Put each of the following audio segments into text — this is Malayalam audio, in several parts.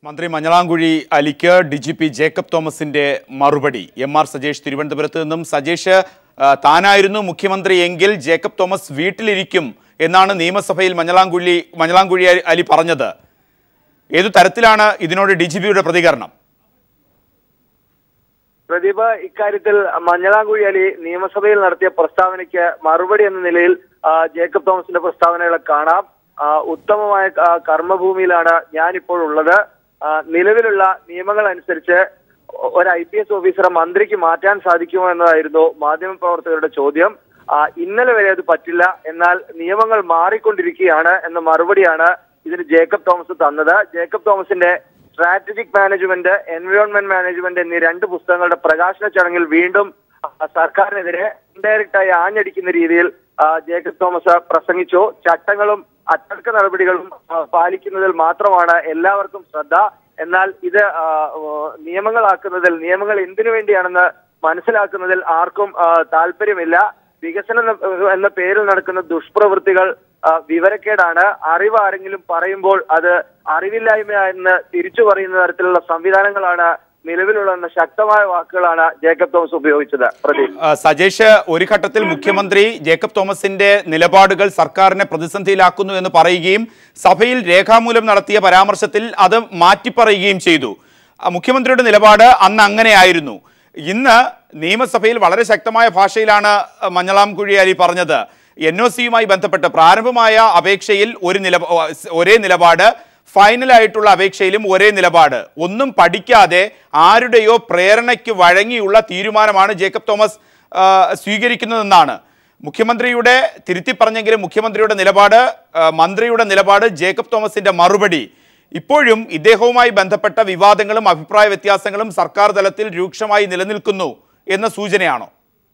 മന്ത്രി മഞ്ഞളാംകുഴി അലിക്ക് ഡി ജി പി ജേക്കബ് തോമസിന്റെ മറുപടി എം ആർ സജേഷ് തിരുവനന്തപുരത്ത് നിന്നും സജേഷ് ആ, താനായിരുന്നു മുഖ്യമന്ത്രി എങ്കിൽ ജേക്കബ് തോമസ് വീട്ടിലിരിക്കും എന്നാണ് നിയമസഭയിൽ മഞ്ഞളാംകുഴി മഞ്ഞളാംകുഴി അലി പറഞ്ഞത് ഏതു തരത്തിലാണ് ഇതിനോട് ഡി ജി പിയുടെ പ്രതികരണം പ്രദീപ് ഇക്കാര്യത്തിൽ മഞ്ഞളാംകുഴി അലി നിയമസഭയിൽ നടത്തിയ പ്രസ്താവനയ്ക്ക് മറുപടി എന്ന നിലയിൽ ആ, ജേക്കബ് തോമസിന്റെ പ്രസ്താവനകളെ കാണാം ആ, ഉത്തമമായ ആ, കർമ്മഭൂമിയിലാണ് ഞാനിപ്പോൾ ഉള്ളത് ആ, നിലവിലുള്ള നിയമങ്ങൾ അനുസരിച്ച് ഒരു ഐ പി എസ് ഓഫീസറെ മന്ത്രിക്ക് മാറ്റാൻ സാധിക്കുമോ എന്നതായിരുന്നു മാധ്യമപ്രവർത്തകരുടെ ചോദ്യം ആ, ഇന്നലെ വരെ അത് പറ്റില്ല എന്നാൽ നിയമങ്ങൾ മാറിക്കൊണ്ടിരിക്കുകയാണ് എന്ന മറുപടിയാണ് ഇതിന് ജേക്കബ് തോമസ് തന്നത് ജേക്കബ് തോമസിന്റെ സ്ട്രാറ്റജിക് മാനേജ്മെന്റ് എൻവയോൺമെന്റ് മാനേജ്മെന്റ് എന്നീ രണ്ട് പുസ്തകങ്ങളുടെ പ്രകാശന ചടങ്ങിൽ വീണ്ടും ആ, സർക്കാരിനെതിരെ ഇൻഡയറക്റ്റ് ആയി ആഞ്ഞടിക്കുന്ന രീതിയിൽ ആ, ജേക്കബ് തോമസ് പ്രസംഗിച്ചു ചട്ടങ്ങളും അച്ചടക്ക നടപടികളും ആ, പാലിക്കുന്നതിൽ മാത്രമാണ് എല്ലാവർക്കും ശ്രദ്ധ എന്നാൽ ഇത് ആ, ഓ, നിയമങ്ങളാക്കുന്നതിൽ നിയമങ്ങൾ എന്തിനു വേണ്ടിയാണെന്ന് മനസ്സിലാക്കുന്നതിൽ ആർക്കും ആ, താല്പര്യമില്ല വികസനം എന്ന- എന്ന പേരിൽ നടക്കുന്ന ദുഷ്പ്രവൃത്തികൾ ആ, വിവരക്കേടാണ് അറിവ് ആരെങ്കിലും പറയുമ്പോൾ അത് അറിവില്ലായ്മ എന്ന് തിരിച്ചു പറയുന്ന തരത്തിലുള്ള സംവിധാനങ്ങളാണ് നിലവിലുള്ളതെന്ന ശക്തമായ വാക്കുകളാണ് ജേക്കബ് തോമസ് ഉപയോഗിച്ചത് പ്രദീപ് ആ, സജേഷ് ഒരു ഘട്ടത്തിൽ മുഖ്യമന്ത്രി ജേക്കബ് തോമസിന്റെ നിലപാടുകൾ സർക്കാരിനെ പ്രതിസന്ധിയിലാക്കുന്നു എന്ന് പറയുകയും സഭയിൽ രേഖാമൂലം നടത്തിയ പരാമർശത്തിൽ അത് മാറ്റിപ്പറയുകയും ചെയ്തു ആ, മുഖ്യമന്ത്രിയുടെ നിലപാട് അന്ന് അങ്ങനെയായിരുന്നു ഇന്ന് നിയമസഭയിൽ വളരെ ശക്തമായ ഭാഷയിലാണ് മഞ്ഞളാംകുഴി അലി പറഞ്ഞത് എൻ ഒ സിയുമായി ബന്ധപ്പെട്ട് പ്രാരംഭമായ അപേക്ഷയിൽ ഒരു നില ഒരേ നിലപാട് ഫൈനലായിട്ടുള്ള അപേക്ഷയിലും ഒരേ നിലപാട് ഒന്നും പഠിക്കാതെ ആരുടെയോ പ്രേരണയ്ക്ക് വഴങ്ങിയുള്ള തീരുമാനമാണ് ജേക്കബ് തോമസ് ആ, സ്വീകരിക്കുന്നതെന്നാണ് മുഖ്യമന്ത്രിയുടെ തിരുത്തി പറഞ്ഞെങ്കിലും മുഖ്യമന്ത്രിയുടെ നിലപാട് ആ, മന്ത്രിയുടെ നിലപാട് ജേക്കബ് തോമസിന്റെ മറുപടി ഇപ്പോഴും ഇദ്ദേഹവുമായി ബന്ധപ്പെട്ട വിവാദങ്ങളും അഭിപ്രായ വ്യത്യാസങ്ങളും സർക്കാർ തലത്തിൽ രൂക്ഷമായി നിലനിൽക്കുന്നു എന്ന സൂചനയാണോ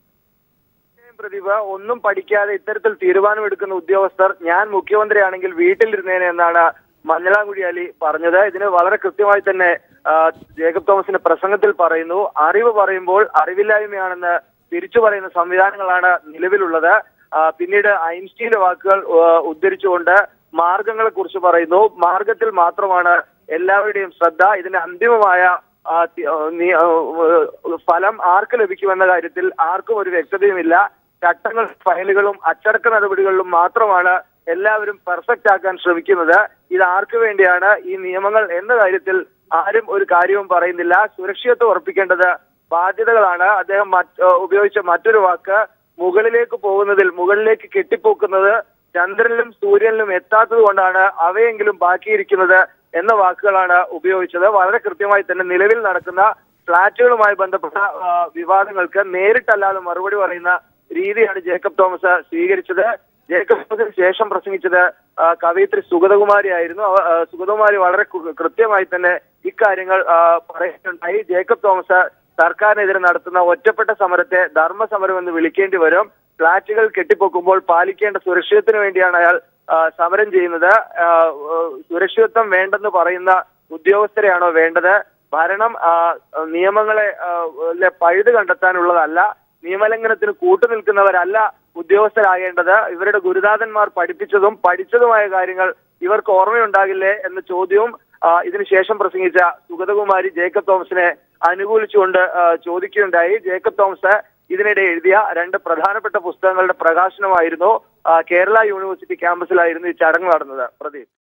പ്രതിഭ ഒന്നും പഠിക്കാതെ ഇത്തരത്തിൽ തീരുമാനമെടുക്കുന്ന ഉദ്യോഗസ്ഥർ ഞാൻ മുഖ്യമന്ത്രിയാണെങ്കിൽ വീട്ടിലിരുന്നേനെ എന്നാണ് മഞ്ഞളാംകുഴി അലി പറഞ്ഞത് ഇതിന് വളരെ കൃത്യമായി തന്നെ ആ, ജേക്കബ് തോമസിന്റെ പ്രസംഗത്തിൽ പറയുന്നു അറിവ് പറയുമ്പോൾ അറിവില്ലായ്മയാണെന്ന് തിരിച്ചു പറയുന്ന സംവിധാനങ്ങളാണ് നിലവിലുള്ളത് ആ, പിന്നീട് ഐൻസ്റ്റീന്റെ വാക്കുകൾ ആ, ഉദ്ധരിച്ചുകൊണ്ട് മാർഗങ്ങളെ കുറിച്ച് പറയുന്നു മാർഗത്തിൽ മാത്രമാണ് എല്ലാവരുടെയും ശ്രദ്ധ ഇതിന്റെ അന്തിമമായ ആ, തി- ആ, നീ- ആ, ഏഹ് ഫലം ആർക്ക് ലഭിക്കുമെന്ന കാര്യത്തിൽ ആർക്കും ഒരു വ്യക്തതയുമില്ല ചട്ടങ്ങൾ ഫയലുകളും അച്ചടക്ക നടപടികളിലും മാത്രമാണ് എല്ലാവരും പെർഫെക്റ്റ് ആക്കാൻ ശ്രമിക്കുന്നത് ഇത് ആർക്ക് വേണ്ടിയാണ് ഈ നിയമങ്ങൾ എന്ന കാര്യത്തിൽ ആരും ഒരു കാര്യവും പറയുന്നില്ല സുരക്ഷിതത്വം ഉറപ്പിക്കേണ്ടത് ബാധ്യതകളാണ് അദ്ദേഹം മറ്റ് ഏഹ് ഉപയോഗിച്ച മറ്റൊരു വാക്ക് മുകളിലേക്ക് പോകുന്നതിൽ മുകളിലേക്ക് കെട്ടിപ്പോക്കുന്നത് ചന്ദ്രനിലും സൂര്യനിലും എത്താത്തത് കൊണ്ടാണ് അവയെങ്കിലും ബാക്കിയിരിക്കുന്നത് എന്ന വാക്കുകളാണ് ഉപയോഗിച്ചത് വളരെ കൃത്യമായി തന്നെ നിലവിൽ നടക്കുന്ന ഫ്ളാറ്റുകളുമായി ബന്ധപ്പെട്ട ആ, വിവാദങ്ങൾക്ക് നേരിട്ടല്ലാതെ മറുപടി പറയുന്ന രീതിയാണ് ജേക്കബ് തോമസ് സ്വീകരിച്ചത് ജേക്കബ് തോമസിന് ശേഷം പ്രസംഗിച്ചത് ആ, കവയിത്രി സുഗതകുമാരി ആയിരുന്നു അവ- ആ, സുഗതകുമാരി വളരെ കൃ- കൃത്യമായി തന്നെ ഇക്കാര്യങ്ങൾ ആ, പറയുന്നുണ്ടായി ജേക്കബ് തോമസ് സർക്കാരിനെതിരെ നടത്തുന്ന ഒറ്റപ്പെട്ട സമരത്തെ ധർമ്മസമരം എന്ന് വിളിക്കേണ്ടി വരും ഫ്ളാറ്റുകൾ കെട്ടിപ്പൊക്കുമ്പോൾ പാലിക്കേണ്ട സുരക്ഷിതത്തിന് വേണ്ടിയാണ് അയാൾ ആ, സമരം ചെയ്യുന്നത് ആ, ആ, സുരക്ഷിതത്വം വേണ്ടെന്ന് പറയുന്ന ഉദ്യോഗസ്ഥരെയാണോ വേണ്ടത് ഭരണം ആ, നിയമങ്ങളെ ആ, ലെ പഴുത് കണ്ടെത്താനുള്ളതല്ല നിയമലംഘനത്തിന് കൂട്ടുനിൽക്കുന്നവരല്ല ഉദ്യോഗസ്ഥരാകേണ്ടത് ഇവരുടെ ഗുരുനാഥന്മാർ പഠിപ്പിച്ചതും പഠിച്ചതുമായ കാര്യങ്ങൾ ഇവർക്ക് ഓർമ്മയുണ്ടാകില്ലേ എന്ന ചോദ്യവും ആ, ഇതിനുശേഷം പ്രസംഗിച്ച സുഗതകുമാരി ജേക്കബ് തോമസിനെ അനുകൂലിച്ചുകൊണ്ട് ആ, ചോദിക്കുകയുണ്ടായി ജേക്കബ് തോമസ് ഇതിനിടെ എഴുതിയ രണ്ട് പ്രധാനപ്പെട്ട പുസ്തകങ്ങളുടെ പ്രകാശനമായിരുന്നു ആ, കേരള യൂണിവേഴ്സിറ്റി ക്യാമ്പസിലായിരുന്നു ഈ ചടങ്ങ് നടന്നത് പ്രദീപ്